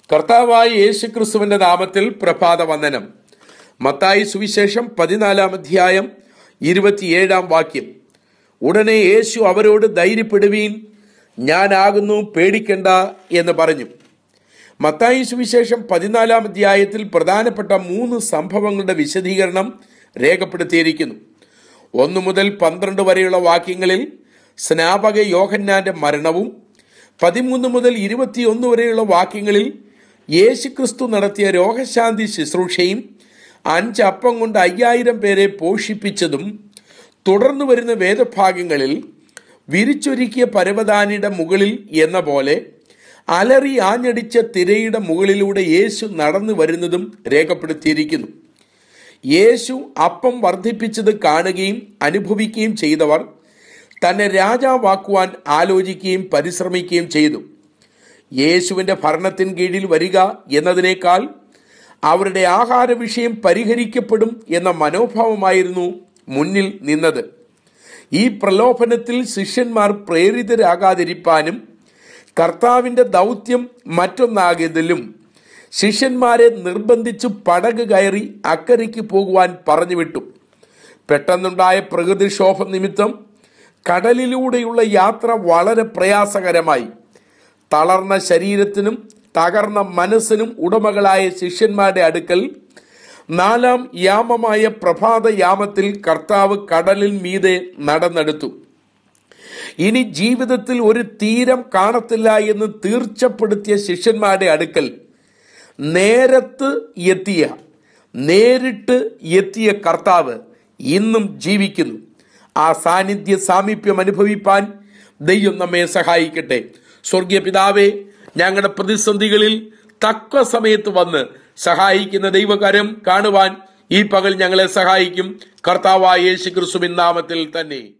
കർത്താവായ യേശു ക്രിസ്തുവിന്റെ നാമത്തിൽ പ്രഭാത വന്ദനം മത്തായി സുവിശേഷം പതിനാലാം അധ്യായം ഇരുപത്തിയേഴാം വാക്യം ഉടനെ യേശു അവരോട് ധൈര്യപ്പെടുവീൻ ഞാനാകുന്നു പേടിക്കണ്ട എന്ന് പറഞ്ഞു മത്തായി സുവിശേഷം പതിനാലാം അധ്യായത്തിൽ പ്രധാനപ്പെട്ട മൂന്ന് സംഭവങ്ങളുടെ വിശദീകരണം രേഖപ്പെടുത്തിയിരിക്കുന്നു ഒന്ന് മുതൽ പന്ത്രണ്ട് വരെയുള്ള വാക്യങ്ങളിൽ സ്നാപക യോഹന്നാന്റെ മരണവും പതിമൂന്ന് മുതൽ ഇരുപത്തിയൊന്ന് വരെയുള്ള വാക്യങ്ങളിൽ യേശുക്രിസ്തു നടത്തിയ രോഗശാന്തി ശുശ്രൂഷയും അഞ്ച് അപ്പം കൊണ്ട് അയ്യായിരം പേരെ പോഷിപ്പിച്ചതും തുടർന്നു വരുന്ന വേദഭാഗങ്ങളിൽ വിരിച്ചൊരുക്കിയ പരവതാനിയുടെ മുകളിൽ എന്ന പോലെ അലറി ആഞ്ഞടിച്ച തിരയുടെ മുകളിലൂടെ യേശു നടന്നു വരുന്നതും രേഖപ്പെടുത്തിയിരിക്കുന്നു യേശു അപ്പം വർദ്ധിപ്പിച്ചത് കാണുകയും അനുഭവിക്കുകയും ചെയ്തവർ തന്നെ രാജാവാക്കുവാൻ ആലോചിക്കുകയും പരിശ്രമിക്കുകയും ചെയ്തു യേശുവിൻ്റെ ഭരണത്തിന് കീഴിൽ വരിക എന്നതിനേക്കാൾ അവരുടെ ആഹാര വിഷയം പരിഹരിക്കപ്പെടും എന്ന മനോഭാവമായിരുന്നു മുന്നിൽ നിന്നത് ഈ പ്രലോഭനത്തിൽ ശിഷ്യന്മാർ പ്രേരിതരാകാതിരിപ്പാനും കർത്താവിൻ്റെ ദൗത്യം മറ്റൊന്നാകിയതിലും ശിഷ്യന്മാരെ നിർബന്ധിച്ചു പടക് കയറി അക്കരയ്ക്ക് പോകുവാൻ പറഞ്ഞു വിട്ടു പെട്ടെന്നുണ്ടായ പ്രകൃതിക്ഷോഭം നിമിത്തം കടലിലൂടെയുള്ള യാത്ര വളരെ പ്രയാസകരമായി തളർന്ന ശരീരത്തിനും തകർന്ന മനസ്സിനും ഉടമകളായ ശിഷ്യന്മാരുടെ അടുക്കൽ നാലാം യാമമായ പ്രഭാത യാമത്തിൽ കർത്താവ് കടലിൽ മീതെ നടന്നെടുത്തു ഇനി ജീവിതത്തിൽ ഒരു തീരം കാണത്തില്ല എന്ന് തീർച്ചപ്പെടുത്തിയ ശിഷ്യന്മാരുടെ അടുക്കൽ നേരത്ത് എത്തിയ നേരിട്ട് എത്തിയ കർത്താവ് ഇന്നും ജീവിക്കുന്നു ആ സാന്നിധ്യ സാമീപ്യം അനുഭവിപ്പാൻ ദൈവം നമ്മെ സഹായിക്കട്ടെ സ്വർഗീയ പിതാവേ ഞങ്ങളുടെ പ്രതിസന്ധികളിൽ തക്ക സമയത്ത് വന്ന് സഹായിക്കുന്ന ദൈവകരം കാണുവാൻ ഈ പകൽ ഞങ്ങളെ സഹായിക്കും കർത്താവായ യേശു ക്രിസ്തുവിൻ നാമത്തിൽ തന്നെ